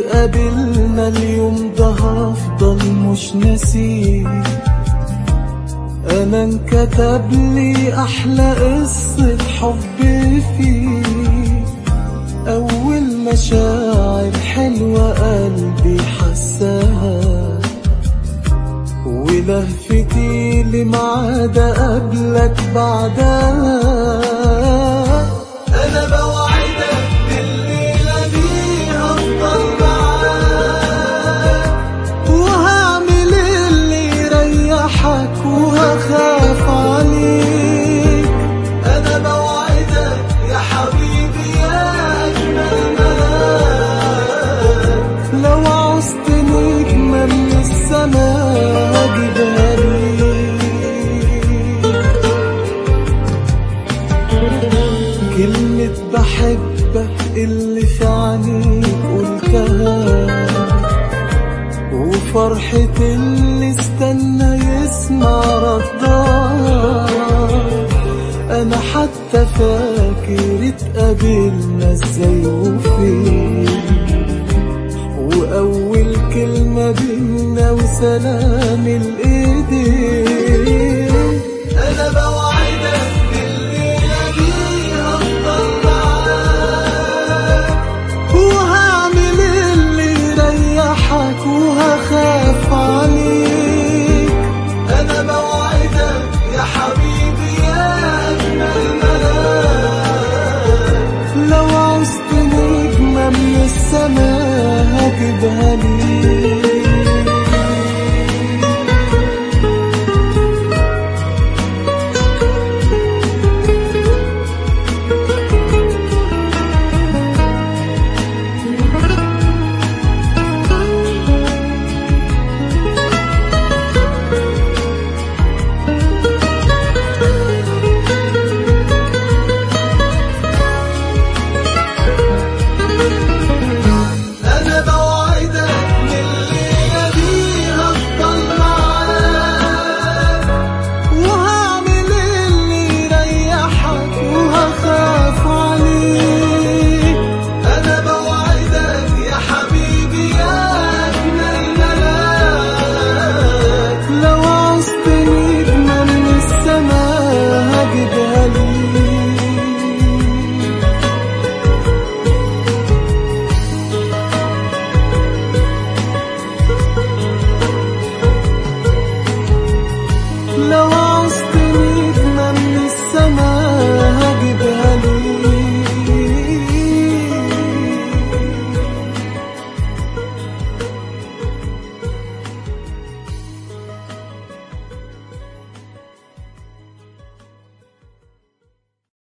اتقابلنا اليوم ده هفضل مش ناسيه انا انكتب لي احلى قصة حب فيه اول مشاعر حلوة قلبي حساها ولهفتي لمعاد قبلك بعدها انا بوعدك بالليلة دي هفضل معاك وهعمل اللي يريحك وهخاف عليك انا بوعدك يا حبيبي يا اجمل ملاك لو عوزت نجمة من السماء هجيبها ليك كلمة بحبك اللي في عينيك قلتها وفرحة اللي استنى يسمع ردها أنا حتى فاكر اتقابلنا ازاي وفين وأول كلمة بينا وسلام الإيدين أنا بوعدك بالليلة دي هفضل معاك وهعمل اللي يريحك وهخاف عليك انا بوعدك يا حبيبي يا اجمل ملاك لو عوزت نجمة من السماء هجيبها ليك أنا بوعدك بالليلة دي هفضل معاك وهعمل اللي يريحك وهخاف عليك أنا بوعدك يا حبيبي يا أجمل ملاك لو عوزت نجمة من السماء هجيبها ليك لو